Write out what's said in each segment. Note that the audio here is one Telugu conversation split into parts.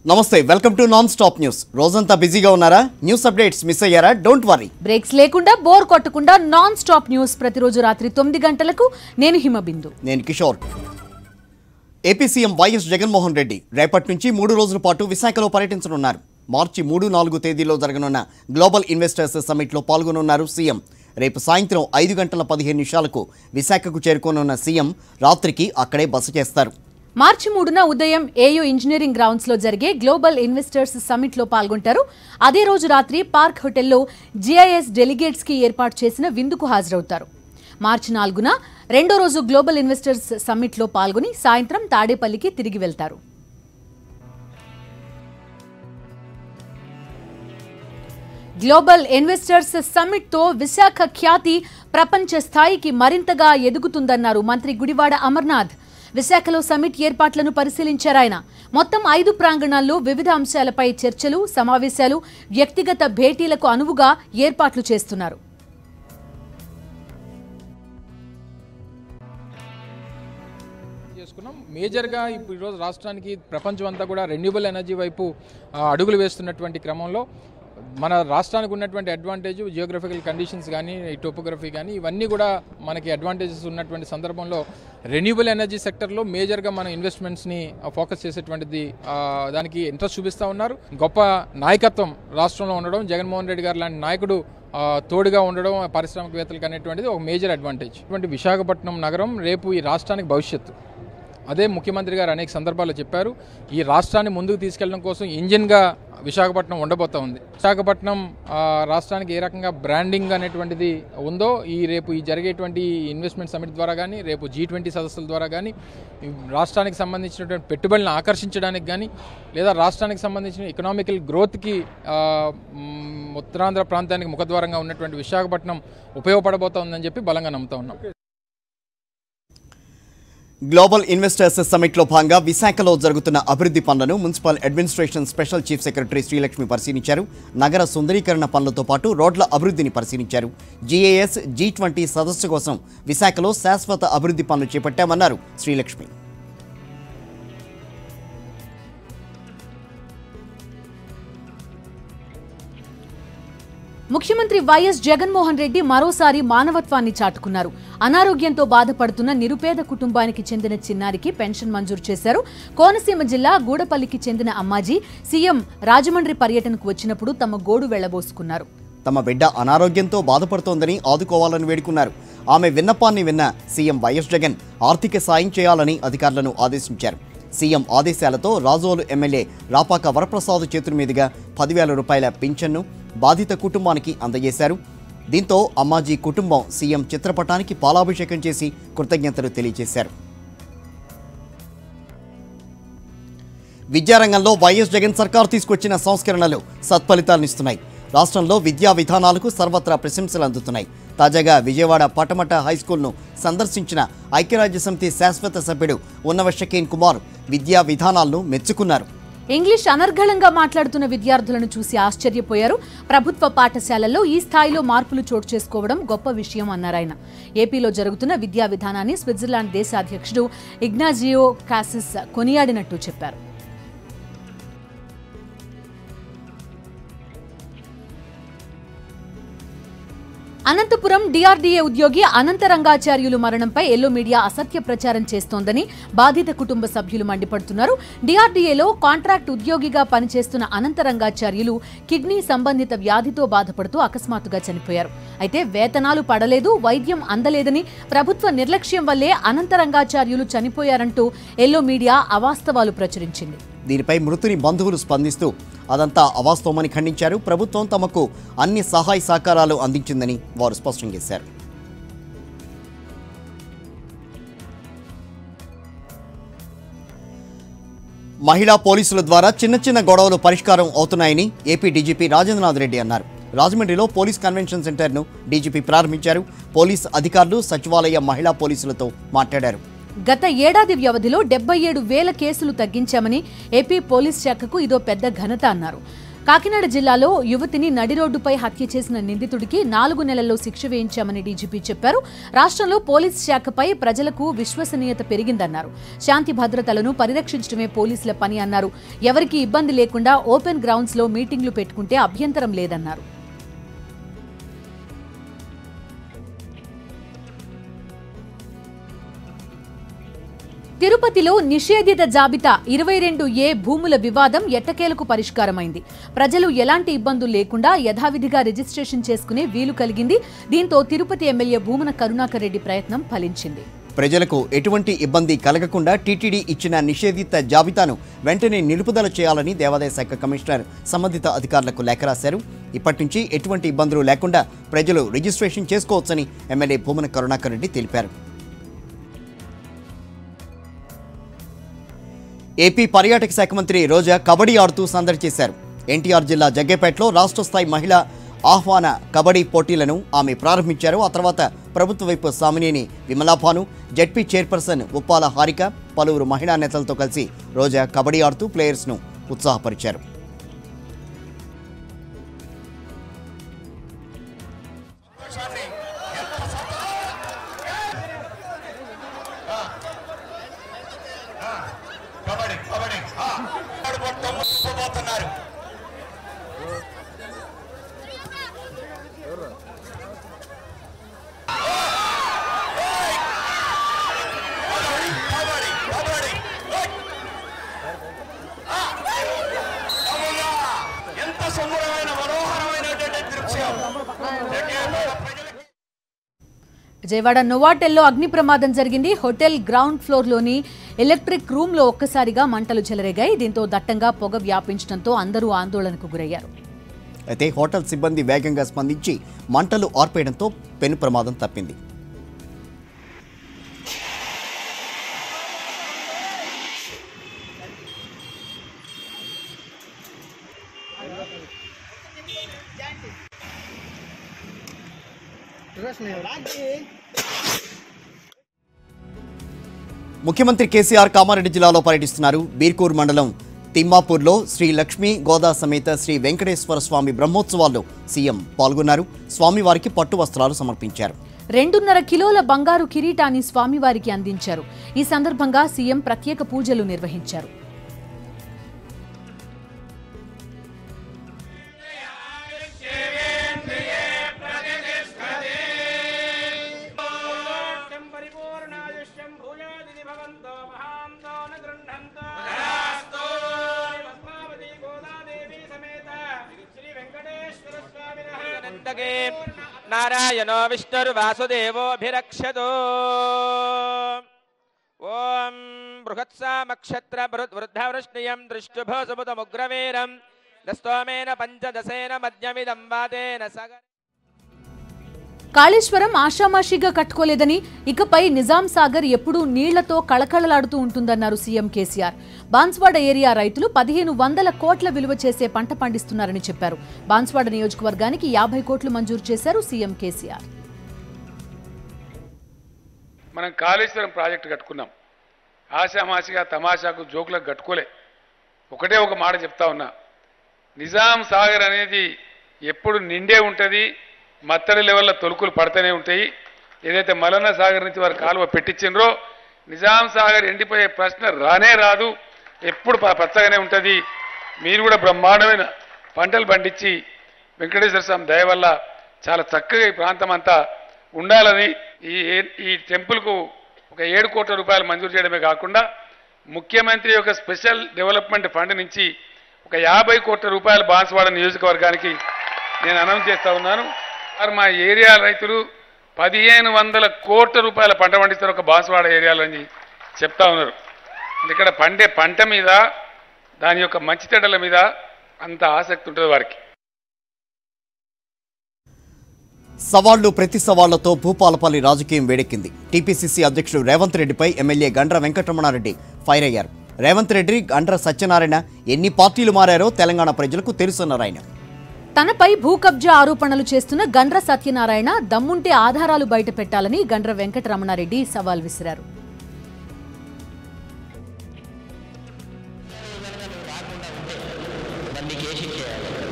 నమస్తే welcome to non stop news రోజంతా బిజీగా ఉన్నారా న్యూస్ అప్డేట్స్ మిస్ అయ్యారా డోంట్ వరీ బ్రేక్స్ లేకుండా బోర్ కొట్టకుండా నాన్ స్టాప్ న్యూస్ ప్రతిరోజు రాత్రి తొమ్మిది గంటలకు నేను హిమబిందు నేను Kishore AP CM YS Jaganmohan Reddy రేపటి నుంచి మూడు రోజుల పాటు విశాఖలో పర్యటించనున్నారు మార్చి మూడు నాలుగు తేదీలో జరగనున్న గ్లోబల్ ఇన్వెస్టర్స్ సమ్మిట్లో పాల్గొనున్నారు సీఎం రేపు సాయంత్రం ఐదు గంటల పదిహేను నిమిషాలకు విశాఖకు చేరుకోనున్న సీఎం రాత్రికి అక్కడే బస చేస్తారు మార్చి మూడున ఉదయం ఏయూ ఇంజనీరింగ్ గ్రౌండ్స్ లో జరిగే గ్లోబల్ ఇన్వెస్టర్స్ సమ్మిట్ లో పాల్గొంటారు అదే రోజు రాత్రి పార్క్ హోటల్లో జిఐఎస్ డెలిగేట్స్ కి ఏర్పాటు చేసిన విందుకు హాజరవుతారు మార్చి నాలుగున రెండో రోజు గ్లోబల్ ఇన్వెస్టర్స్ సమ్మిట్ లో పాల్గొని సాయంత్రం తాడేపల్లికి తిరిగి వెళ్తారు గ్లోబల్ ఇన్వెస్టర్స్ సమ్మిట్ తో విశాఖ ఖ్యాతి ప్రపంచ స్థాయికి మరింతగా ఎదుగుతుందన్నారు మంత్రి గుడివాడ అమర్నాథ్ విశాఖలో సమ్మిట్ ఏర్పాట్లను పరిశీలించారు ఆయన మొత్తం ఐదు ప్రాంగణాల్లో వివిధ అంశాలపై చర్చలు సమావేశాలు వ్యక్తిగత భేటీలకు అనువుగా ఏర్పాట్లు చేస్తున్నారు చేసుకున్నాం మేజర్గా ఇప్పుడు ఈరోజు రాష్ట్రానికి ప్రపంచం అంతా కూడా రెన్యూబుల్ ఎనర్జీ వైపు ఆ, అడుగులు వేస్తున్నటువంటి క్రమంలో మన రాష్ట్రానికి ఉన్నటువంటి అడ్వాంటేజ్ జియోగ్రఫికల్ కండిషన్స్ కానీ ఈ టోపోగ్రఫీ కానీ ఇవన్నీ కూడా మనకి అడ్వాంటేజెస్ ఉన్నటువంటి సందర్భంలో రెన్యూబుల్ ఎనర్జీ సెక్టర్లో మేజర్గా మన ఇన్వెస్ట్మెంట్స్ని ఫోకస్ చేసేటువంటిది ఆ, దానికి ఇంట్రెస్ట్ చూపిస్తూ ఉన్నారు గొప్ప నాయకత్వం రాష్ట్రంలో ఉండడం జగన్మోహన్ రెడ్డి గారు లాంటి నాయకుడు ఆ, తోడుగా ఉండడం పారిశ్రామికవేత్తలకు అనేటువంటిది ఒక మేజర్ అడ్వాంటేజ్ ఇటువంటి విశాఖపట్నం నగరం రేపు ఈ రాష్ట్రానికి భవిష్యత్తు అదే ముఖ్యమంత్రి గారు అనేక సందర్భాల్లో చెప్పారు ఈ రాష్ట్రాన్ని ముందుకు తీసుకెళ్ళడం కోసం ఇంజిన్గా విశాఖపట్నం ఉండబోతా ఉంది విశాఖపట్నం ఆ, రాష్ట్రానికి ఏ రకంగా బ్రాండింగ్ అనేటువంటిది ఉందో ఈ రేపు ఈ జరిగేటువంటి ఇన్వెస్ట్మెంట్ సమిట్ ద్వారా కానీ రేపు జీ ట్వంటీ సదస్సుల ద్వారా కానీ ఈ రాష్ట్రానికి సంబంధించినటువంటి పెట్టుబడులను ఆకర్షించడానికి కానీ లేదా రాష్ట్రానికి సంబంధించిన ఎకనామికల్ గ్రోత్కి ఆ, మ్, ఉత్తరాంధ్ర ప్రాంతానికి ముఖద్వారంగా ఉన్నటువంటి విశాఖపట్నం ఉపయోగపడబోతోందని చెప్పి బలంగా నమ్ముతా ఉన్నాం గ్లోబల్ ఇన్వెస్టర్స్ సమ్మిట్లో భాగంగా విశాఖలో జరుగుతున్న అభివృద్ధి పనులను municipal administration special chief secretary Srilakshmi పరిశీలించారు నగర సుందరీకరణ పనులతో పాటు రోడ్ల అభివృద్ధిని పరిశీలించారు జీఏఎస్ జీ ట్వంటీ సదస్సు కోసం విశాఖలో శాశ్వత అభివృద్ధి పనులు చేపట్టామన్నారు శ్రీలక్ష్మి ముఖ్యమంత్రి వైఎస్ జగన్మోహన్ రెడ్డి మరోసారి మానవత్వాన్ని చాటుకున్నారు అనారోగ్యంతో బాధపడుతున్న నిరుపేద కుటుంబానికి చెందిన చిన్నారికి పెన్షన్ మంజూరు చేశారు కోనసీమ జిల్లా గూడపల్లికి చెందిన అమ్మాజీ సీఎం రాజమండ్రి పర్యటనకు వచ్చినప్పుడు తమ గోడు వెళ్లబోసుకున్నారు తమ బిడ్డ అనారోగ్యంతో బాధపడుతోందని ఆదుకోవాలని వేడుకున్నారు ఆమె విన్నపాన్ని విన్న సీఎం వైఎస్ జగన్ ఆర్థిక సాయం చేయాలని అధికారులను ఆదేశించారు సీఎం ఆదేశాలతో రాజోలు ఎమ్మెల్యే రాపాక వరప్రసాద్ చేతుల మీదుగా పదివేల రూపాయల పింఛన్ను బాధిత కుటుంబానికి అందజేశారు దీంతో అమ్మాజీ కుటుంబం సీఎం చిత్రపటానికి పాలాభిషేకం చేసి కృతజ్ఞతలు తెలియజేశారు విద్యారంగంలో వైఎస్ జగన్ సర్కార్ తీసుకొచ్చిన సంస్కరణలు సత్ఫలితాలనిస్తున్నాయి రాష్ట్రంలో విద్యా విధానాలకు సర్వత్రా ప్రశంసలు అందుతున్నాయి తాజాగా విజయవాడ పటమట హైస్కూల్ను సందర్శించిన ఐక్యరాజ్య సమితి శాశ్వత సభ్యుడు ఉన్నవ షకీన్ కుమార్ విద్యా విధానాలను మెచ్చుకున్నారు ఇంగ్లీష్ అనర్గళంగా మాట్లాడుతున్న విద్యార్థులను చూసి ఆశ్చర్యపోయారు ప్రభుత్వ పాఠశాలల్లో ఈ స్థాయిలో మార్పులు చోటు చేసుకోవడం గొప్ప విషయం అన్నారు ఆయన ఏపీలో జరుగుతున్న విద్యా విధానాన్ని స్విట్జర్లాండ్ దేశ అధ్యక్షుడు ఇగ్నాజియో కాసిస్ కొనియాడినట్టు చెప్పారు అనంతపురం డిఆర్డీఏ ఉద్యోగి అనంతరంగాచార్యులు మరణంపై ఎల్లో మీడియా అసత్య ప్రచారం చేస్తోందని బాధిత కుటుంబ సభ్యులు మండిపడుతున్నారు డిఆర్డీఏలో కాంట్రాక్ట్ ఉద్యోగిగా పనిచేస్తున్న అనంతరంగాచార్యులు కిడ్నీ సంబంధిత వ్యాధితో బాధపడుతూ అకస్మాత్తుగా చనిపోయారు అయితే వేతనాలు పడలేదు వైద్యం అందలేదని ప్రభుత్వ నిర్లక్ష్యం వల్లే అనంతరంగాచార్యులు చనిపోయారంటూ ఎల్లో మీడియా అవాస్తవాలు ప్రచురించింది దీనిపై మృతుని బంధువులు స్పందిస్తూ అదంతా అవాస్తవమని ఖండించారు ప్రభుత్వం తమకు అన్ని సహాయ సహకారాలు అందించిందని వారు స్పష్టం చేశారు మహిళా పోలీసుల ద్వారా చిన్న చిన్న గొడవలు పరిష్కారం అవుతున్నాయని ఏపీ డీజీపీ రాజేంద్రనాథ్ రెడ్డి అన్నారు రాజమండ్రిలో పోలీస్ కన్వెన్షన్ సెంటర్ను డీజీపీ ప్రారంభించారు పోలీస్ అధికారులు సచివాలయ మహిళా పోలీసులతో మాట్లాడారు గత ఏడాది వ్యవధిలో డెబ్బై ఏడు వేల కేసులు తగ్గించామని ఏపీ పోలీస్ శాఖకు ఇదో పెద్ద ఘనత అన్నారు కాకినాడ జిల్లాలో యువతిని నడి రోడ్డుపై హత్య చేసిన నిందితుడికి నాలుగు నెలల్లో శిక్ష వేయించామని డీజీపీ చెప్పారు రాష్ట్రంలో పోలీస్ శాఖపై ప్రజలకు విశ్వసనీయత పెరిగిందన్నారు శాంతి భద్రతలను పరిరక్షించడమే పోలీసుల పని అన్నారు ఎవరికీ ఇబ్బంది లేకుండా ఓపెన్ గ్రౌండ్స్ లో మీటింగ్లు పెట్టుకుంటే అభ్యంతరం లేదన్నారు తిరుపతిలో నిషేధిత జాబితా ఇరవై రెండు ఏ భూముల వివాదం ఎట్టకేలకు పరిష్కారమైంది ప్రజలు ఎలాంటి ఇబ్బందులు లేకుండా యథావిధిగా రిజిస్ట్రేషన్ చేసుకునే వీలు కలిగింది దీంతో తిరుపతి ఎమ్మెల్యే భూమన కరుణాకర్ రెడ్డి ప్రయత్నం ఫలించింది ప్రజలకు ఎటువంటి ఇబ్బంది కలగకుండా టీటీడీ ఇచ్చిన నిషేధిత జాబితాను వెంటనే నిలుపుదల చేయాలని దేవాదాయ శాఖ కమిషనర్ సంబంధిత అధికారులకు లేఖ రాశారు ఇప్పటి నుంచి ఎటువంటి ఇబ్బందులు లేకుండా ప్రజలు రిజిస్ట్రేషన్ చేసుకోవచ్చని ఎమ్మెల్యే భూమన కరుణాకర్ రెడ్డి తెలిపారు ఏపీ పర్యాటక శాఖ మంత్రి రోజా కబడ్డీ ఆడుతూ సందడి చేశారు ఎన్టీఆర్ జిల్లా జగ్గేపేటలో రాష్ట్ర స్థాయి మహిళా ఆహ్వాన కబడ్డీ పోటీలను ఆమె ప్రారంభించారు ఆ తర్వాత ప్రభుత్వ వైపు సామినేని విమలాభాను జడ్పీ చైర్పర్సన్ ఉప్పాల హారిక పలువురు మహిళా నేతలతో కలిసి రోజా కబడ్డీ ఆడుతూ ప్లేయర్స్ను ఉత్సాహపరిచారు కబడ్డీ కబడ్డీ ఆ, కబడ్డీ మొత్తం ముట్టుకుపోతున్నారు కబడ్డీ కబడ్డీ ఓయ్. ఆ. అమ్మయ్యా! ఎంత సుందరమైన మనోహరమైనటువంటి దృశ్యం జగ్గేపేట ప్రజలకి విజయవాడ నోవాటెల్లో అగ్ని ప్రమాదం జరిగింది హోటల్ గ్రౌండ్ ఫ్లోర్లోని ఎలక్ట్రిక్ రూమ్లో ఒక్కసారిగా మంటలు చెలరేగాయి దీంతో దట్టంగా పొగ వ్యాపించడంతో అందరూ ఆందోళనకు గురయ్యారు అయితే హోటల్ సిబ్బంది వేగంగా స్పందించి మంటలు ఆర్పేయడంతో పెను ప్రమాదం తప్పింది ముఖ్యమంత్రి కేసీఆర్ కామారెడ్డి జిల్లాలో పర్యటిస్తున్నారు బీర్కూర్ మండలం తిమ్మాపూర్లో శ్రీ లక్ష్మీ గోదా సమేత శ్రీ వెంకటేశ్వర స్వామి బ్రహ్మోత్సవాల్లో సీఎం పాల్గొన్నారు స్వామివారికి పట్టు వస్త్రాలు సమర్పించారు రెండున్నర కిలోల బంగారు కిరీటాన్ని స్వామివారికి అందించారు ఈ సందర్భంగా సీఎం ప్రత్యేక పూజలు నిర్వహించారు పరిపూర్ణాయుష్యం భూయాదిని భవంతో మహాంతో న గృహంతో పద్మావతి గోదాదేవి సమేత శ్రీ వెంకటేశ్వర స్వామినః నారాయణో విష్ణుర్వాసుదేవోభిరక్షతో ఓం బృహత్సామక్షత్ర వృద్ధవృష్ణియం దృష్టుభో సముదముగ్రవీరం దస్తోమేన పంచదశేన మధ్యమిదం వాదేన సగ కాళేశ్వరం ఆషామాషిగా కట్టుకోలేదని ఇకపై నిజాం సాగర్ ఎప్పుడూ నీళ్లతో కళకళలాడుతూ ఉంటుందన్నారు సీఎం కేసీఆర్ బాన్స్వాడ ఏరియా రైతులు పదిహేను వందల కోట్ల విలువ చేసే పంట పండిస్తున్నారని చెప్పారు బాన్స్వాడ నియోజకవర్గానికి యాభై కోట్లు మంజూరు చేశారు సీఎం కేసీఆర్ మనం కాళేశ్వరం ప్రాజెక్టు కట్టుకున్నాం ఆశామాషిగా తమాషాకు జోకులకు కట్టుకోలే ఒకటే ఒక మాట చెప్తా ఉన్నా నిజాం సాగర్ అనేది ఎప్పుడు నిండే ఉంటుంది మత్తడి లెవెల్లో తొలుకులు పడుతూనే ఉంటాయి ఏదైతే మలన్న సాగర్ నుంచి వారు కాలువ పెట్టించిండ్రో నిజాం సాగర్ ఎండిపోయే ప్రశ్న రానే రాదు ఎప్పుడు ప- పచ్చగానే ఉంటుంది మీరు కూడా బ్రహ్మాండమైన పంటలు పండించి వెంకటేశ్వర స్వామి దయ వల్ల చాలా చక్కగా ఈ ప్రాంతం అంతా ఉండాలని ఈ ఏ- ఈ టెంపుల్కు ఒక ఏడు కోట్ల రూపాయలు మంజూరు చేయడమే కాకుండా ముఖ్యమంత్రి యొక్క స్పెషల్ డెవలప్మెంట్ ఫండ్ నుంచి ఒక యాభై కోట్ల రూపాయల బాన్స్వాడ నియోజకవర్గానికి నేను అనౌన్స్ చేస్తా ఉన్నాను మరి మా ఏరియా రైతులు పదిహేను వందల కోట్ల రూపాయల పంట పండిస్తారు ఒక బాన్స్వాడ ఏరియాలో అని చెప్తా ఉన్నారు ఇక్కడ పండే పంట మీద దాని యొక్క మంచితెడల మీద అంత ఆసక్తి ఉంటుంది వారికి సవాళ్లు ప్రతి సవాళ్లతో భూపాలపల్లి రాజకీయం వేడెక్కింది టీపీసీసీ అధ్యక్షుడు రేవంత్ రెడ్డిపై ఎమ్మెల్యే గండ్ర వెంకటరమణారెడ్డి ఫైర్ అయ్యారు రేవంత్ రెడ్డి గండ్ర సత్యనారాయణ ఎన్ని పార్టీలు మారారో తెలంగాణ ప్రజలకు తెలుసన్నారు ఆయన తనపై భూ కబ్జా ఆరోపణలు చేస్తున్న గండ్ర సత్యనారాయణ దమ్ముంటే ఆధారాలు బయట పెట్టాలని గండ్ర వెంకటరమణారెడ్డి సవాల్ విసిరారు దాన్ని కేసు ఇచ్చేయాలి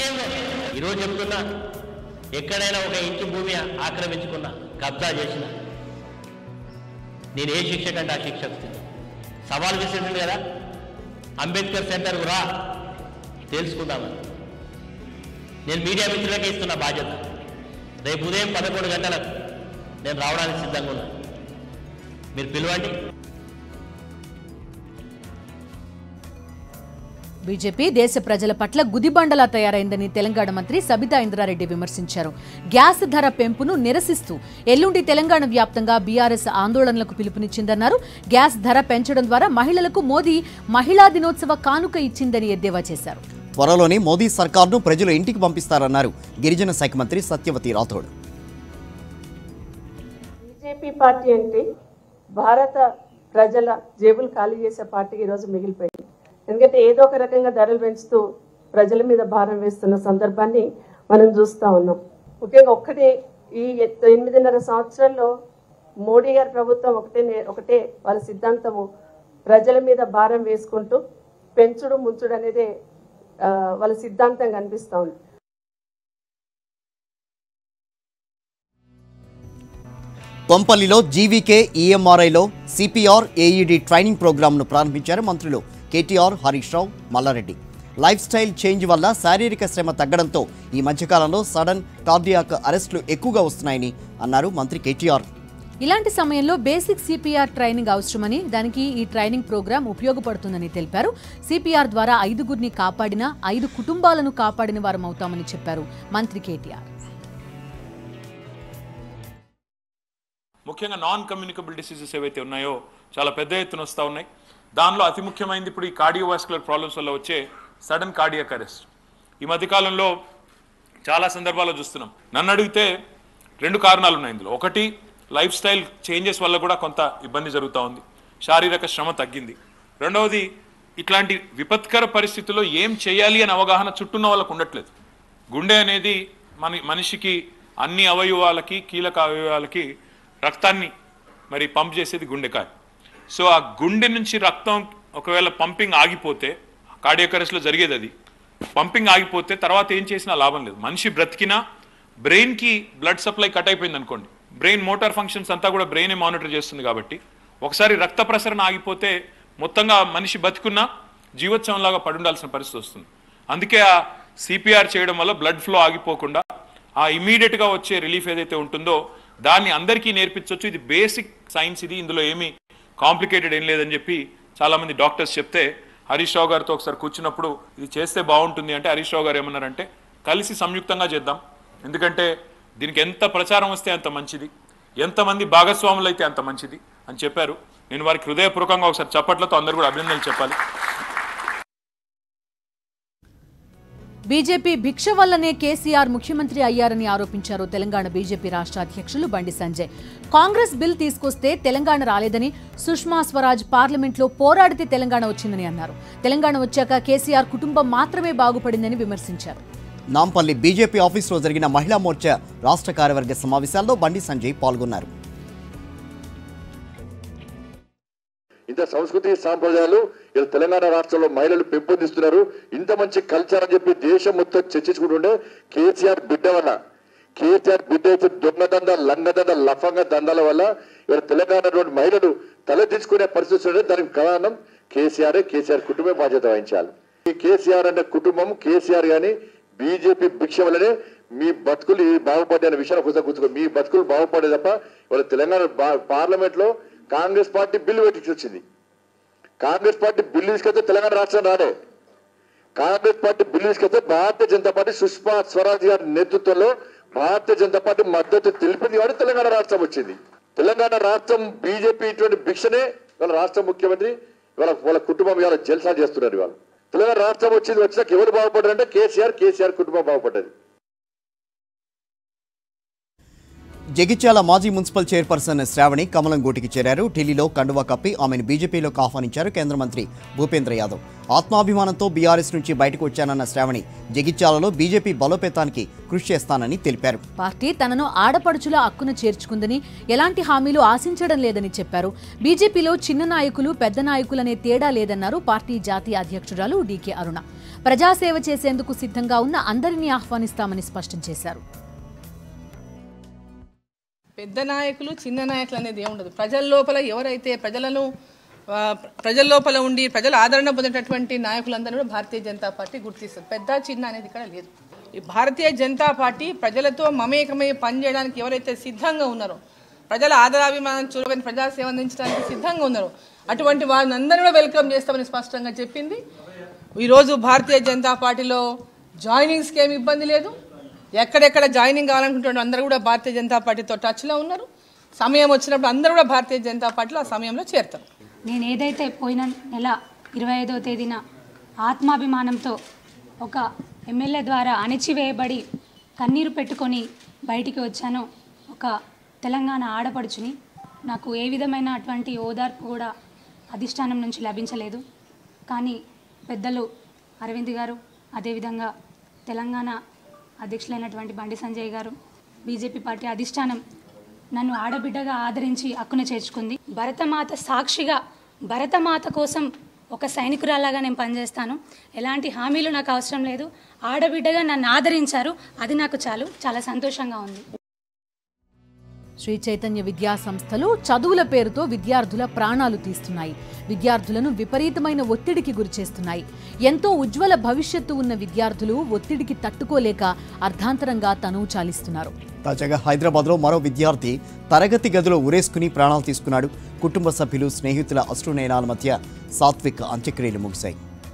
రాజకీయంలో ఈరోజు చెప్తున్నా ఎక్కడైనా ఒక ఇంచు భూమి ఆక్రమించుకున్నా కబ్జా చేసిన నేను ఏ శిక్ష కంటే ఆ శిక్ష వస్తుంది సవాల్ విసిరింది కదా అంబేద్కర్ సెంటర్కు రా తెలుసుకుందామని నేను మీడియా మిత్రులకే ఇస్తున్న బాధ్యత రేపు ఉదయం పదకొండు గంటలకు నేను రావడానికి సిద్ధంగా ఉన్నా మీరు పిలవండి బీజేపీ దేశ ప్రజల పట్ల గుదిబండలా తయారైందని తెలంగాణ మంత్రి సబితా ఇంద్రారెడ్డి విమర్శించారు గ్యాస్ ధర పెంపును నిరసిస్తూ ఎల్లుండి తెలంగాణ వ్యాప్తంగా బీఆర్ఎస్ ఆందోళనలకు పిలుపునిచ్చిందన్నారు గ్యాస్ ధర పెంచడం ద్వారా మహిళలకు మోదీ మహిళా దినోత్సవ కానుక ఇచ్చిందని ఎద్దేవా చేశారు త్వరలోనే మోదీ సర్కార్ను ప్రజలు ఇంటికి పంపిస్తారన్నారు గిరిజన శాఖ మంత్రి సత్యవతి రాథోడ్ బీజేపీ పార్టీ అంటే భారత ప్రజల జేబులు ఖాళీ చేసే పార్టీకి ఈరోజు మిగిలిపోయింది ఎందుకంటే ఏదో ఒక రకంగా ధరలు పెంచుతూ ప్రజల మీద భారం వేస్తున్న సందర్భాన్ని మనం చూస్తూ ఉన్నాం ముఖ్యంగా ఒక్కటే ఈ ఎత్- ఎనిమిదిన్నర సంవత్సరాల్లో మోడీ గారి ప్రభుత్వం ఒకటే నే- ఒకటే వాళ్ళ సిద్ధాంతము ప్రజల మీద భారం వేసుకుంటూ పెంచుడు ముంచుడు అనేదే ఆ, వాళ్ళ సిద్ధాంతం కనిపిస్తూ ఉంది కొంపల్లిలో జీవీకే ఈఎంఆర్ఐలో సిపిఆర్ ఏఈడి ట్రైనింగ్ ప్రోగ్రాంను ప్రారంభించారు మంత్రులు KTR Harish Rao Mallareddy lifestyle change వల్ల శారీరక శ్రమ తగ్గడంతో ఈ మధ్యకాలంలో సడన్ కార్డియాక్ అరెస్టులు ఎక్కువగా వస్తున్నాయని అన్నారు మంత్రి కేటీఆర్ ఇలాంటి సమయంలో బేసిక్ సిపిఆర్ ట్రైనింగ్ అవసరమని దానికి ఈ ట్రైనింగ్ ప్రోగ్రాం ఉపయోగపడుతుందని తెలిపారు సిపిఆర్ ద్వారా ఐదుగురిని కాపాడిన ఐదు కుటుంబాలను కాపాడిన వారం అవుతామని చెప్పారు మంత్రి కేటీఆర్ ముఖ్యంగా నాన్ కమ్యూనికబుల్ డిసీజెస్ ఏవైతే ఉన్నాయో చాలా పెద్ద ఎత్తున వస్తూ ఉన్నాయి దానిలో అతి ముఖ్యమైనది ఇప్పుడు ఈ కార్డియోవాస్కులర్ ప్రాబ్లమ్స్ వల్ల వచ్చే సడన్ కార్డియాక్ అరెస్ట్ ఈ మధ్యకాలంలో చాలా సందర్భాల్లో చూస్తున్నాం నన్ను అడిగితే రెండు కారణాలు ఉన్నాయి ఇందులో ఒకటి లైఫ్ స్టైల్ చేంజెస్ వల్ల కూడా కొంత ఇబ్బంది జరుగుతూ ఉంది శారీరక శ్రమ తగ్గింది రెండవది ఇట్లాంటి విపత్కర పరిస్థితుల్లో ఏం చేయాలి అని అవగాహన చుట్టూన్న వాళ్ళకు ఉండట్లేదు గుండె అనేది మన మనిషికి అన్ని అవయవాలకి కీలక అవయవాలకి రక్తాన్ని మరి పంప్ చేసేది గుండెకాయ సో ఆ గుండె నుంచి రక్తం ఒకవేళ పంపింగ్ ఆగిపోతే కార్డియోకరెస్లో జరిగేది అది పంపింగ్ ఆగిపోతే తర్వాత ఏం చేసినా లాభం లేదు మనిషి బ్రతికినా బ్రెయిన్కి బ్లడ్ సప్లై కట్ అయిపోయింది అనుకోండి బ్రెయిన్ మోటార్ ఫంక్షన్స్ అంతా కూడా బ్రెయినే మానిటర్ చేస్తుంది కాబట్టి ఒకసారి రక్త ప్రసరణ ఆగిపోతే మొత్తంగా మనిషి బతికున్నా జీవోత్సవంలాగా పడుండాల్సిన పరిస్థితి వస్తుంది అందుకే ఆ సిపిఆర్ చేయడం వల్ల బ్లడ్ ఫ్లో ఆగిపోకుండా ఆ ఇమీడియట్ గా వచ్చే రిలీఫ్ ఏదైతే ఉంటుందో దాన్ని అందరికీ నేర్పించవచ్చు ఇది బేసిక్ సైన్స్ ఇది ఇందులో ఏమీ కాంప్లికేటెడ్ ఏం లేదని చెప్పి చాలా మంది డాక్టర్స్ చెప్తే హరీష్ రావు గారితో ఒకసారి కూర్చున్నప్పుడు ఇది చేస్తే బాగుంటుంది అంటే హరీష్ రావు గారు ఏమన్నారంటే కలిసి సంయుక్తంగా చేద్దాం ఎందుకంటే దీనికి ఎంత ప్రచారం వస్తే అంత మంచిది ఎంతమంది భాగస్వాములు అయితే అంత మంచిది అని చెప్పారు నేను వారికి హృదయపూర్వకంగా ఒకసారి చప్పట్లతో అందరూ కూడా అభినందనలు చెప్పాలి బీజేపీ భిక్ష వల్లనే కేసీఆర్ ముఖ్యమంత్రి అయ్యారని ఆరోపించారు తెలంగాణ బీజేపీ రాష్ట్ర అధ్యక్షులు బండి సంజయ్ కాంగ్రెస్ బిల్ తీసుకొస్తే తెలంగాణ రాలేదని సుష్మా స్వరాజ్ పార్లమెంట్లో పోరాడితే తెలంగాణ వచ్చిందని అన్నారు తెలంగాణ వచ్చాక కేసీఆర్ కుటుంబం మాత్రమే బాగుపడిందని విమర్శించారు నాంపల్లి బీజేపీ ఆఫీసులో జరిగిన మహిళా మోర్చా రాష్ట్ర కార్యవర్గ సమావేశాల్లో బండి సంజయ్ పాల్గొన్నారు ఇంత సంస్కృతి సాంప్రదాయాలు ఇలా తెలంగాణ రాష్ట్రంలో మహిళలు పెంపొందిస్తున్నారు ఇంత మంచి కల్చర్ అని చెప్పి దేశం మొత్తం చర్చించుకుంటుండే కేసీఆర్ బిడ్డ వల్ల కేసీఆర్ బిడ్డ అయితే దొంగదండ లంగదండ లఫంగ దందాల వల్ల ఇవాళ తెలంగాణలోని మహిళలు తలదించుకునే పరిస్థితి ఉండే దానికి కారణం కేసీఆర్ కేసీఆర్ కుటుంబమే బాధ్యత వహించాలి ఈ కేసీఆర్ అనే కుటుంబం కేసీఆర్ గాని బీజేపీ భిక్ష వల్లనే మీ బతుకులు ఈ బాగుపడ్డే అనే విషయాన్ని ఒకసారి గుర్తుకో మీ బతుకులు బాగుపడే తప్ప ఇవాళ తెలంగాణ పార్లమెంట్ లో కాంగ్రెస్ పార్టీ బిల్లు పెట్టి వచ్చింది కాంగ్రెస్ పార్టీ బిల్లు తీసుకెళ్తే తెలంగాణ రాష్ట్రం రాడే కాంగ్రెస్ పార్టీ బిల్లు తీసుకెళ్తే భారతీయ జనతా పార్టీ సుష్మా స్వరాజ్ గారి నేతృత్వంలో భారతీయ జనతా పార్టీ మద్దతు తెలిపింది కాబట్టి తెలంగాణ రాష్ట్రం వచ్చింది తెలంగాణ రాష్ట్రం బీజేపీ ఇటువంటి భిక్షనే వాళ్ళ రాష్ట్ర ముఖ్యమంత్రి వాళ్ళ వాళ్ళ కుటుంబం ఇవాళ జల్సా చేస్తున్నారు ఇవాళ తెలంగాణ రాష్ట్రం వచ్చింది వచ్చినాక ఎవరు బాగుపడ్డారంటే కేసీఆర్ కేసీఆర్ కుటుంబం బాగుపడ్డది జగిత్యాల మాజీ మున్సిపల్ చైర్పర్సన్ శ్రావణి కమలం గూటికి చేరారు ఢిల్లీలో కండువా కప్పి ఆమెను బీజేపీలోకి ఆహ్వానించారు కేంద్ర మంత్రి భూపేంద్ర యాదవ్ ఆత్మాభిమానంతో బీఆర్ఎస్ నుంచి బయటకు వచ్చానన్న శ్రావణి జగిత్యాలలో బీజేపీ బలోపేతానికి కృషి చేస్తానని తెలిపారు పార్టీ తనను ఆడపడుచుల హక్కును చేర్చుకుందని ఎలాంటి హామీలు ఆశించడం లేదని చెప్పారు బీజేపీలో చిన్న నాయకులు పెద్ద నాయకులనే తేడా లేదన్నారు పార్టీ జాతీయ అధ్యక్షురాలు డీకే అరుణ ప్రజాసేవ చేసేందుకు సిద్ధంగా ఉన్న అందరినీ ఆహ్వానిస్తామని స్పష్టం చేశారు పెద్ద నాయకులు చిన్న నాయకులు అనేది ఏముండదు ప్రజల లోపల ఎవరైతే ప్రజలను ఆ, ప్రజల లోపల ఉండి ప్రజల ఆదరణ పొందేటటువంటి నాయకులందరూ కూడా భారతీయ జనతా పార్టీ గుర్తిస్తుంది పెద్ద చిన్న అనేది ఇక్కడ లేదు ఈ భారతీయ జనతా పార్టీ ప్రజలతో మమేకమై పనిచేయడానికి ఎవరైతే సిద్ధంగా ఉన్నారో ప్రజల ఆదరాభిమానం చూడని ప్రజాసేవ అందించడానికి సిద్ధంగా ఉన్నారో అటువంటి వారిని అందరూ కూడా వెల్కమ్ చేస్తామని స్పష్టంగా చెప్పింది ఈరోజు భారతీయ జనతా పార్టీలో జాయినింగ్స్కి ఏమి ఇబ్బంది లేదు ఎక్కడెక్కడ జాయినింగ్ కావాలనుకుంటున్నారో అందరూ కూడా భారతీయ జనతా పార్టీతో టచ్లో ఉన్నారు సమయం వచ్చినప్పుడు అందరూ కూడా భారతీయ జనతా పార్టీలో ఆ సమయంలో చేరుతారు నేను ఏదైతే పోయిన నెల ఇరవై ఐదవ తేదీన ఆత్మాభిమానంతో ఒక ఎమ్మెల్యే ద్వారా అణిచివేయబడి కన్నీరు పెట్టుకొని బయటికి వచ్చానో ఒక తెలంగాణ ఆడపడుచుని నాకు ఏ విధమైన అటువంటి ఓదార్పు కూడా అధిష్టానం నుంచి లభించలేదు కానీ పెద్దలు అరవింద్ గారు అదేవిధంగా తెలంగాణ అధ్యక్షులైనటువంటి బండి సంజయ్ గారు బీజేపీ పార్టీ అధిష్టానం నన్ను ఆడబిడ్డగా ఆదరించి హక్కున చేర్చుకుంది భరతమాత సాక్షిగా భరతమాత కోసం ఒక సైనికురాలాగా నేను పనిచేస్తాను ఎలాంటి హామీలు నాకు అవసరం లేదు ఆడబిడ్డగా నన్ను ఆదరించారు అది నాకు చాలు చాలా సంతోషంగా ఉంది శ్రీ చైతన్య విద్యా సంస్థలు చదువుల పేరుతో విద్యార్థుల ప్రాణాలు తీస్తున్నాయి విద్యార్థులను విపరీతమైన ఒత్తిడికి గురిచేస్తున్నాయి ఎంతో ఉజ్వల భవిష్యత్తు ఉన్న విద్యార్థులు ఒత్తిడికి తట్టుకోలేక అర్ధాంతరంగా తనువు చాలిస్తున్నారు తాజాగా హైదరాబాద్లో మరో విద్యార్థి తరగతి గదిలో ఉరేసుకుని ప్రాణాలు తీసుకున్నాడు కుటుంబ సభ్యులు స్నేహితుల అశ్రునయనాల మధ్య సాత్విక్ అంత్యక్రియలు ముగిశాయి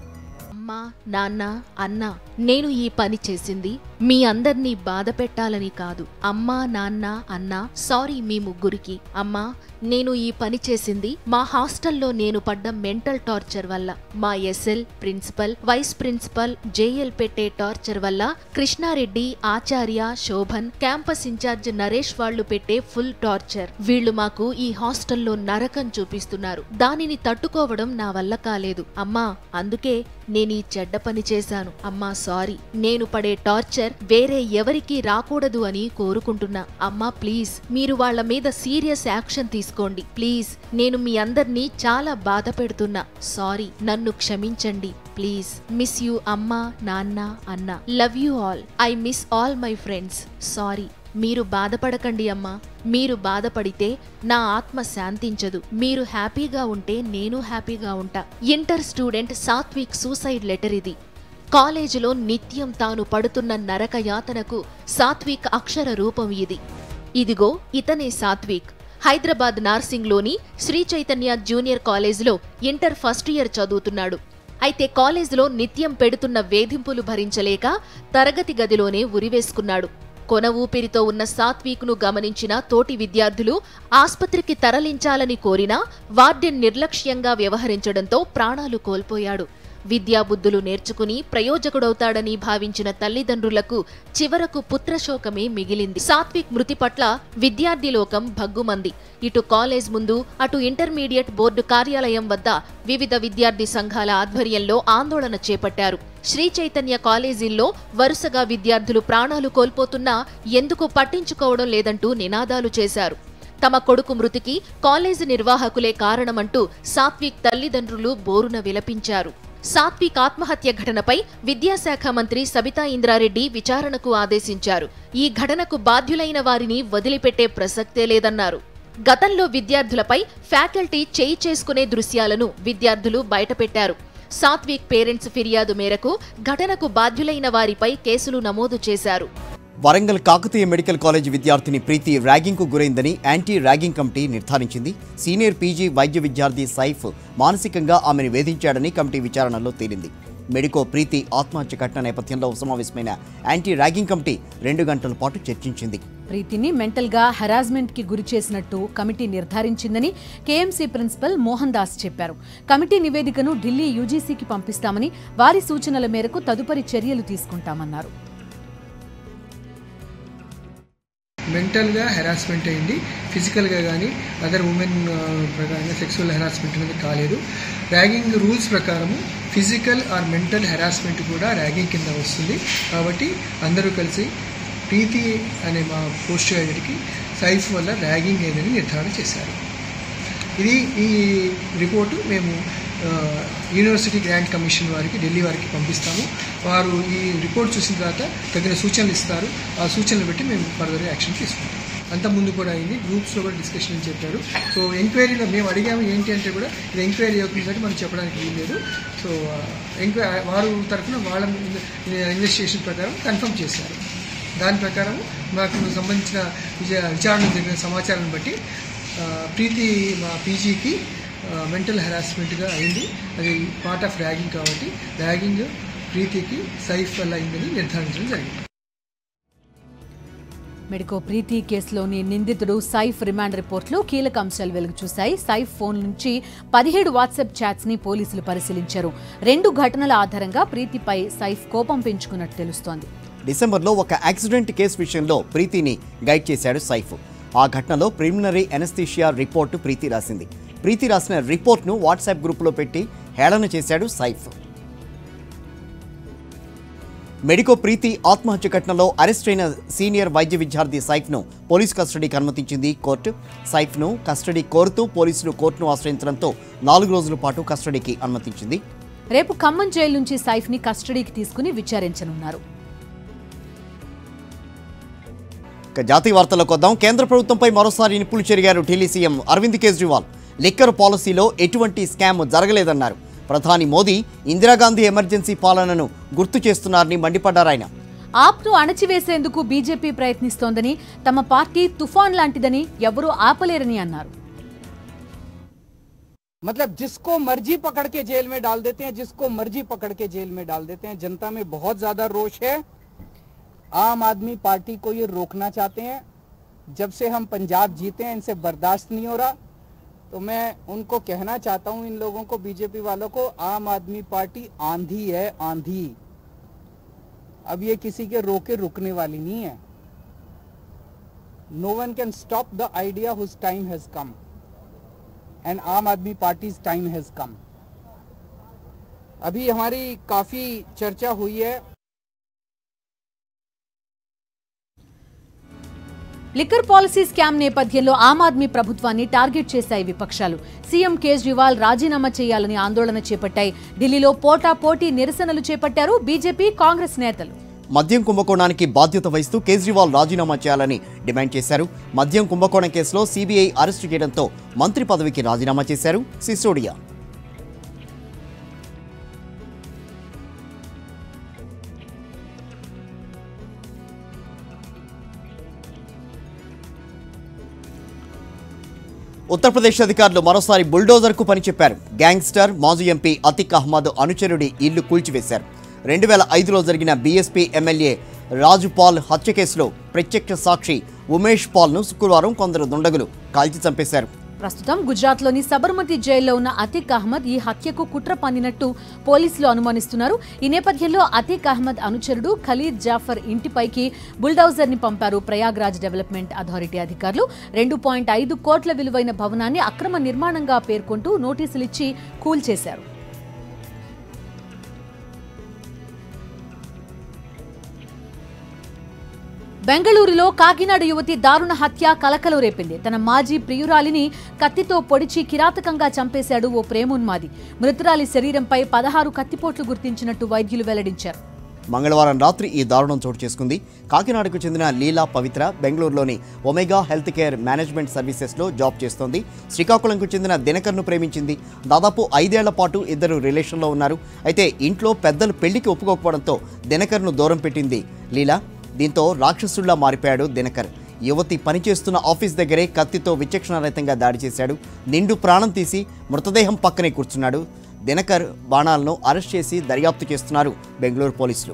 అమ్మా నాన్న అన్న నేను ఈ పని చేసింది మీ అందర్నీ బాధ పెట్టాలని కాదు అమ్మా నాన్న అన్న సారీ మీ ముగ్గురికి అమ్మా నేను ఈ పని చేసింది మా హాస్టల్లో నేను పడ్డ మెంటల్ టార్చర్ వల్ల మా SL principal vice principal JL పెట్టే టార్చర్ వల్ల కృష్ణారెడ్డి ఆచార్య శోభన్ క్యాంపస్ ఇన్ఛార్జ్ నరేష్ వాళ్ళు పెట్టే ఫుల్ టార్చర్ వీళ్ళు మాకు ఈ హాస్టల్లో నరకం చూపిస్తున్నారు దానిని తట్టుకోవడం నా వల్ల కాలేదు అమ్మా అందుకే నేను ఈ చెడ్డ పని చేశాను అమ్మా సారీ నేను పడే టార్చర్ వేరే ఎవరికీ రాకూడదు అని కోరుకుంటున్నా అమ్మా ప్లీజ్ మీరు వాళ్ళ మీద సీరియస్ యాక్షన్ తీసుకోండి ప్లీజ్ నేను మీ అందరినీ చాలా బాధ పెడుతున్నా సారీ నన్ను క్షమించండి ప్లీజ్ మిస్ యూ అమ్మా నాన్న అన్న love you all I miss all my friends sorry మీరు బాధపడకండి అమ్మా మీరు బాధపడితే నా ఆత్మ శాంతించదు మీరు హ్యాపీగా ఉంటే నేను హ్యాపీగా ఉంటా inter student Satvik suicide letter ఇది కాలేజీలో నిత్యం తాను పడుతున్న నరక యాతనకు సాత్విక్ అక్షర రూపం ఇది ఇదిగో ఇతనే సాత్విక్ హైదరాబాద్ నార్సింగ్లోని శ్రీ చైతన్య జూనియర్ కాలేజీలో ఇంటర్ ఫస్ట్ ఇయర్ చదువుతున్నాడు అయితే కాలేజీలో నిత్యం పెడుతున్న వేధింపులు భరించలేక తరగతి గదిలోనే ఉరివేసుకున్నాడు కొన ఊపిరితో ఉన్న సాత్విక్ను గమనించిన తోటి విద్యార్థులు ఆస్పత్రికి తరలించాలని కోరినా వార్డెన్ నిర్లక్ష్యంగా వ్యవహరించడంతో ప్రాణాలు కోల్పోయాడు విద్యాబుద్ధులు నేర్చుకుని ప్రయోజకుడవుతాడని భావించిన తల్లిదండ్రులకు చివరకు పుత్రశోకమే మిగిలింది సాత్విక్ మృతి పట్ల విద్యార్థి లోకం భగ్గుమంది ఇటు కాలేజ్ ముందు అటు ఇంటర్మీడియట్ బోర్డు కార్యాలయం వద్ద వివిధ విద్యార్థి సంఘాల ఆధ్వర్యంలో ఆందోళన చేపట్టారు శ్రీ చైతన్య కాలేజీల్లో వరుసగా విద్యార్థులు ప్రాణాలు కోల్పోతున్నా ఎందుకు పట్టించుకోవడం లేదంటూ నినాదాలు చేశారు తమ కొడుకు మృతికి కాలేజీ నిర్వాహకులే కారణమంటూ సాత్విక్ తల్లిదండ్రులు బోరున విలపించారు సాత్విక్ ఆత్మహత్య ఘటనపై విద్యాశాఖ మంత్రి సబితా ఇంద్రారెడ్డి విచారణకు ఆదేశించారు ఈ ఘటనకు బాధ్యులైన వారిని వదిలిపెట్టే ప్రసక్తే లేదన్నారు గతంలో విద్యార్థులపై ఫ్యాకల్టీ చేయి చేసుకునే దృశ్యాలను విద్యార్థులు బయటపెట్టారు సాత్విక్ పేరెంట్స్ ఫిర్యాదు మేరకు ఘటనకు బాధ్యులైన వారిపై కేసులు నమోదు చేశారు వరంగల్ కాకతీయ మెడికల్ కాలేజ్ విద్యార్థిని ప్రీతి ర్యాగింగ్కు గురైందని యాంటీ ర్యాగింగ్ కమిటీ నిర్ధారించింది సీనియర్ పీజీ వైద్య విద్యార్థి సైఫ్ మానసికంగా ఆమెను వేధించాడని కమిటీ విచారణలో తేలింది మెడికో ప్రీతి ఆత్మహత్య ఘటన నేపథ్యంలో సమావేశమైన యాంటీ ర్యాగింగ్ కమిటీ రెండు గంటల పాటు చర్చించింది ప్రీతిని మెంటల్ గా హెరాస్మెంట్ కి గురి చేసినట్టు కమిటీ నిర్ధారించిందని కేఎంసీ ప్రిన్సిపల్ మోహన్ దాస్ చెప్పారు కమిటీ నివేదికను ఢిల్లీ యూజీసీకి పంపిస్తామని వారి సూచనల మేరకు తదుపరి చర్యలు తీసుకుంటామన్నారు మెంటల్గా హెరాస్మెంట్ అయింది ఫిజికల్గా కానీ అదర్ ఉమెన్ ప్రకారంగా సెక్సువల్ హెరాస్మెంట్ అనేది కాలేదు ర్యాగింగ్ రూల్స్ ప్రకారము ఫిజికల్ ఆర్ మెంటల్ హెరాస్మెంట్ కూడా ర్యాగింగ్ కింద వస్తుంది కాబట్టి అందరూ కలిసి ప్రీతి అనే మా పోస్ట్ గ్రాడ్యుయేట్కి సైఫ్ వల్ల ర్యాగింగ్ అయిందని నిర్ధారణ చేశారు ఇది ఈ రిపోర్టు మేము ఆ, యూనివర్సిటీ గ్రాంట్ కమిషన్ వారికి ఢిల్లీ వారికి పంపిస్తాము వారు ఈ రిపోర్ట్ చూసిన తర్వాత తగిన సూచనలు ఇస్తారు ఆ సూచనలు బట్టి మేము ఫర్దర్ యాక్షన్ తీసుకుంటాం అంత ముందు కూడా అయింది గ్రూప్స్లో కూడా డిస్కషన్ అని చెప్పారు సో ఎంక్వైరీలో మేము అడిగాము ఏంటి అంటే కూడా ఇది ఎంక్వైరీ అవుతుంది కాబట్టి మనం చెప్పడానికి వీల్లేదు సో ఎంక్వైరీ వారు తరఫున వాళ్ళ ఇన్వెస్టిగేషన్ ప్రకారం కన్ఫర్మ్ చేశారు దాని ప్రకారం మాకు సంబంధించిన విచా- విచారణ జరిగిన సమాచారం బట్టి ఆ, ప్రీతి మా పీజీకి మెంటల్ హెరాస్మెంట్గా అయింది అది పార్ట్ ఆఫ్ ర్యాగింగ్ కాబట్టి ర్యాగింగ్ ప్రీతికి సైఫ్ వల్ల అయిందని నిర్ధారించడం జరిగింది మెడికో ప్రీతి కేసులోని నిందితుడు సైఫ్ రిమాండ్ రిపోర్ట్లో కీలక అంశాలు వెలుగు చూశాయి సైఫ్ ఫోన్ నుంచి పదిహేడు వాట్సాప్ చాట్స్ ని పోలీసులు పరిశీలించారు రెండు ఘటనల ఆధారంగా ప్రీతిపై సైఫ్ కోపం పెంచుకున్నట్టు తెలుస్తోంది డిసెంబర్లో ఒక యాక్సిడెంట్ కేసు విషయంలో ప్రీతిని గైడ్ చేశాడు సైఫ్ ఆ ఘటనలో ప్రిలిమినరీ ఎనస్థీషియా రిపోర్టు ప్రీతి రాసింది ప్రీతి రాసిన రిపోర్ట్ను వాట్సాప్ గ్రూపులో పెట్టి హేళన చేశాడు సైఫ్ మెడికో ప్రీతి ఆత్మహత్య ఘటనలో అరెస్ట్ అయిన సీనియర్ వైద్య విద్యార్థి సైఫ్ను పోలీస్ కస్టడీకి అనుమతించింది కోర్టు సైఫ్ను కస్టడీ కోరుతూ పోలీసులు కోర్టును ఆశ్రయించడంతో నాలుగు రోజుల పాటు కస్టడీకి అనుమతించింది రేపు ఖమ్మం జైలు నుంచి సైఫ్ ని కస్టడీకి తీసుకుని విచారించనున్నారు ఇక జాతీయ వార్తలకు వద్దాం కేంద్ర ప్రభుత్వంపై మరోసారి నిప్పులు చెరిగారు ఢిల్లీ సీఎం అరవింద్ కేజ్రీవాల్ లిక్కర్ పాలసీలో ఎటువంటి స్కామ్ జరగలేదన్నారు ప్రధాని మోదీ ఇందిరాగాంధీ ఎమర్జెన్సీ పాలనను గుర్తు చేస్తున్నారని మండిపడ్డారు ఆయన ఆప్ను అణచివేసేందుకు బీజేపీ ప్రయత్నిస్తోందని తమ పార్టీ తుఫాన్ లాంటిదని ఎవరూ ఆపలేరని అన్నారు मतलब जिसको मर्जी पकड़ के जेल में डाल देते हैं जिसको मर्जी पकड़ के जेल में डाल देते हैं जनता में बहुत ज्यादा रोष है आम आदमी पार्टी को ये रोकना चाहते हैं जब से हम पंजाब जीते हैं इनसे बर्दाश्त नहीं हो रहा तो मैं उनको कहना चाहता हूं इन लोगों को बीजेपी वालों को आम आदमी पार्टी आंधी है आंधी अब ये किसी के रोके रुकने वाली नहीं है no one can stop the idea whose time has come and Aam Aadmi parties time has कम अभी हमारी काफी चर्चा हुई है లిక్కర్ పాలసీ స్కామ్ నేపథ్యంలో ఆమ్ ఆద్మీ ప్రభుత్వాన్ని టార్గెట్ చేశాయి విపక్షాలు సీఎం కేజ్రీవాల్ రాజీనామా చేయాలని ఆందోళన చేపట్టాయి ఢిల్లీలో పోటా పోటీ నిరసనలు చేపట్టారు బీజేపీ కాంగ్రెస్ నేతలు మద్యం కుంభకోణానికి బాధ్యత వహిస్తూ కేజ్రీవాల్ రాజీనామా చేయాలని డిమాండ్ చేశారు మద్యం కుంభకోణం కేసులో సీబీఐ అరెస్టు చేయడంతో మంత్రి పదవికి రాజీనామా చేశారు సిసోడియా ఉత్తరప్రదేశ్ అధికారులు మరోసారి బుల్డోజర్కు పని చెప్పారు గ్యాంగ్స్టర్ మాజీ ఎంపీ అతిక్ అహ్మద్ అనుచరుడి ఇల్లు కూల్చివేశారు రెండు వేల ఐదులో జరిగిన బీఎస్పీ ఎమ్మెల్యే రాజు పాల్ హత్య కేసులో ప్రత్యక్ష సాక్షి ఉమేష్ పాల్ను శుక్రవారం కొందరు దుండగులు కాల్చి చంపేశారు ప్రస్తుతం గుజరాత్లోని సబర్మతి జైల్లో ఉన్న అతీక్ అహ్మద్ ఈ హత్యకు కుట్ర పన్నినట్టు పోలీసులు అనుమానిస్తున్నారు ఈ నేపథ్యంలో అతీక్ అహ్మద్ అనుచరుడు ఖలీద్ జాఫర్ ఇంటిపైకి బుల్డౌజర్ ని పంపారు ప్రయాగ్రాజ్ డెవలప్మెంట్ అథారిటీ అధికారులు రెండు పాయింట్ ఐదు కోట్ల విలువైన భవనాన్ని అక్రమ నిర్మాణంగా పేర్కొంటూ నోటీసులు ఇచ్చి కూల్చేశారు బెంగళూరులో కాకినాడ యువతి దారుణ హత్య కలకలు రేపింది తన మాజీ ప్రియురాలిని కత్తితో పొడిచి కిరాతకంగా చంపేశాడు ఓ ప్రేమోన్మాది మృతురాలి శరీరంపై పదహారు కత్తిపోట్లు గుర్తించినట్టు వైద్యులు వెల్లడించారు మంగళవారం రాత్రి ఈ దారుణం చోటు చేసుకుంది కాకినాడకు చెందిన లీలా పవిత్ర బెంగళూరులోని ఒమేగా హెల్త్ కేర్ మేనేజ్మెంట్ సర్వీసెస్లో జాబ్ చేస్తోంది శ్రీకాకుళంకు చెందిన దినకర్ను ప్రేమించింది దాదాపు ఐదేళ్ల పాటు ఇద్దరు రిలేషన్లో ఉన్నారు అయితే ఇంట్లో పెద్దలు పెళ్లికి ఒప్పుకోకపోవడంతో దినకర్ను దూరం పెట్టింది లీలా దీంతో రాక్షసుల్లా మారిపోయాడు దినకర్ యువతి పనిచేస్తున్న ఆఫీస్ దగ్గరే కత్తితో విచక్షణారహితంగా దాడి చేశాడు నిండు ప్రాణం తీసి మృతదేహం పక్కనే కూర్చున్నాడు దినకర్ బాణాలను అరెస్ట్ చేసి దర్యాప్తు చేస్తున్నారు బెంగళూరు పోలీసులు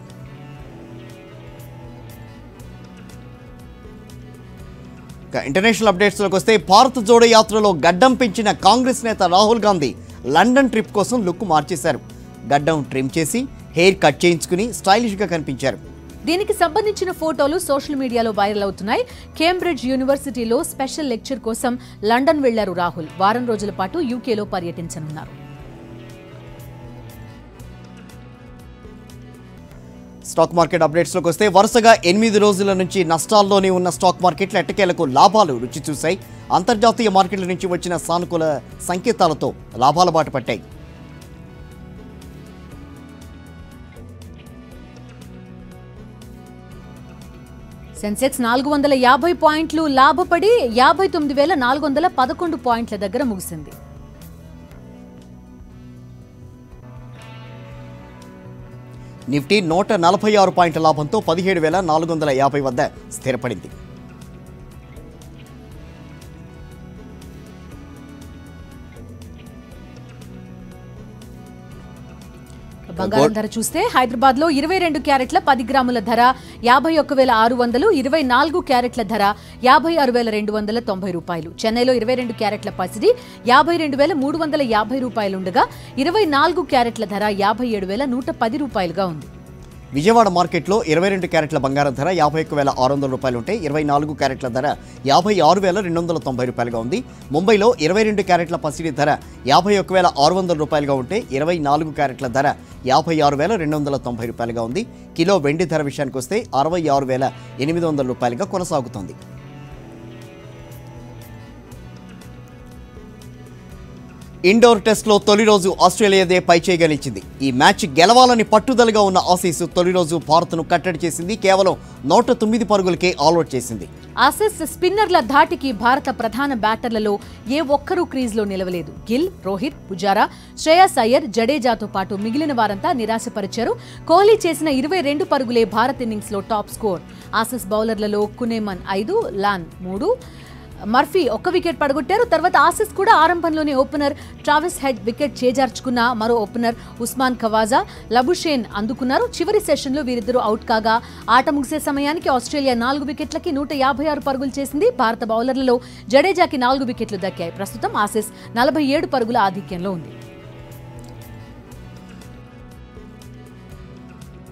ఇక ఇంటర్నేషనల్ అప్డేట్స్లోకి వస్తే భారత్ జోడో యాత్రలో గడ్డం పెంచిన కాంగ్రెస్ నేత రాహుల్ గాంధీ లండన్ ట్రిప్ కోసం లుక్ మార్చేశారు గడ్డం ట్రిమ్ చేసి హెయిర్ కట్ చేయించుకుని స్టైలిష్గా కనిపించారు దీనికి సంబంధించిన ఫోటోలు సోషల్ మీడియాలో వైరల్ అవుతున్నాయి కేంబ్రిడ్జ్ యూనివర్సిటీలో స్పెషల్ లెక్చర్ కోసం లండన్ వెళ్లారు రాహుల్ వారం రోజుల పాటు యూకేలో పర్యటించనున్నారు స్టాక్ మార్కెట్ అప్డేట్స్లోకి వస్తే వరుసగా ఎనిమిది రోజుల నుంచి నష్టాల్లోనే ఉన్న స్టాక్ మార్కెట్లు ఎట్టకేలకు లాభాలు రుచి చూశాయి అంతర్జాతీయ మార్కెట్ల నుంచి వచ్చిన సానుకూల సంకేతాలతో లాభాల బాట పట్టాయి సెన్సెక్స్ నాలుగు వందల యాభై పాయింట్లు లాభపడి యాభై తొమ్మిది వేల నాలుగు వందల పదకొండు పాయింట్ల దగ్గర ముగిసింది నిఫ్టీ నూట నలభై ఆరు పాయింట్ల లాభంతో పదిహేడు వేల నాలుగు వందల యాభై వద్ద స్థిరపడింది బంగారం ధర చూస్తే హైదరాబాద్ లో ఇరవై రెండు క్యారెట్ల పది గ్రాముల ధర యాభై ఒక్క వేల ఆరు వందలు ఇరవై నాలుగు క్యారెట్ల ధర యాభై ఆరు వేల రెండు వందల తొంభై రూపాయలు చెన్నైలో ఇరవై రెండు క్యారెట్ల పసిడి యాభై రెండు వేల మూడు వందల యాభై రూపాయలు ఉండగా ఇరవై నాలుగు క్యారెట్ల ధర యాభై ఏడు వేల నూట పది రూపాయలుగా ఉంది విజయవాడ మార్కెట్లో ఇరవై రెండు క్యారెట్ల బంగారం ధర యాభై ఒక్క వేల ఆరు వందల రూపాయలు ఉంటే ఇరవై నాలుగు క్యారెట్ల ధర యాభై ఆరు వేల రెండు వందల తొంభై రూపాయలుగా ఉంది ముంబైలో ఇరవై రెండు క్యారెట్ల పసిడి ధర యాభై ఒక్క వేల ఆరు వందల రూపాయలుగా ఉంటే ఇరవై నాలుగు క్యారెట్ల ధర యాభై ఆరు వేల రెండు వందల తొంభై రూపాయలుగా ఉంది కిలో వెండి ధర విషయానికి వస్తే అరవై ఆరు వేల ఎనిమిది వందల రూపాయలుగా కొనసాగుతోంది ఇండోర్ టెస్ట్లో తొలి రోజు ఆస్ట్రేలియాదే పై చేయగలిచింది ఈ మ్యాచ్ గెలవాలని పట్టుదలగా ఉన్న ఆసీస్ తొలి రోజు భారత్ను కట్టడి చేసింది కేవలం నూట తొమ్మిది పరుగులకే ఆల్అౌట్ చేసింది ఆసెస్ స్పిన్నర్ల ధాటికి భారత ప్రధాన బ్యాటర్లలో ఏ ఒక్కరూ క్రీజ్లో నిలవలేదు గిల్ రోహిత్ పుజారా శ్రేయస్ అయ్యర్ జడేజాతో పాటు మిగిలిన వారంతా నిరాశపరిచారు కోహ్లీ చేసిన ఇరవై రెండు పరుగులే భారత్ ఇన్నింగ్స్లో టాప్ స్కోర్ ఆసెస్ బౌలర్లలో కునేమన్ ఐదు లాన్ మూడు మర్ఫీ ఒక్క వికెట్ పడగొట్టారు తర్వాత ఆసిస్ కూడా ఆరంభంలోనే ఓపెనర్ ట్రావిస్ హెడ్ వికెట్ చేజార్చుకున్న మరో ఓపెనర్ ఉస్మాన్ ఖవాజా లబుషేన్ అందుకున్నారు చివరి సెషన్లో వీరిద్దరూ అవుట్ కాగా ఆట ముగిసే సమయానికి ఆస్ట్రేలియా నాలుగు వికెట్లకి నూట యాభై ఆరు పరుగులు చేసింది భారత బౌలర్లలో జడేజాకి నాలుగు వికెట్లు దక్కాయి ప్రస్తుతం ఆసిస్ నలభై ఏడు పరుగుల ఆధిక్యంలో ఉంది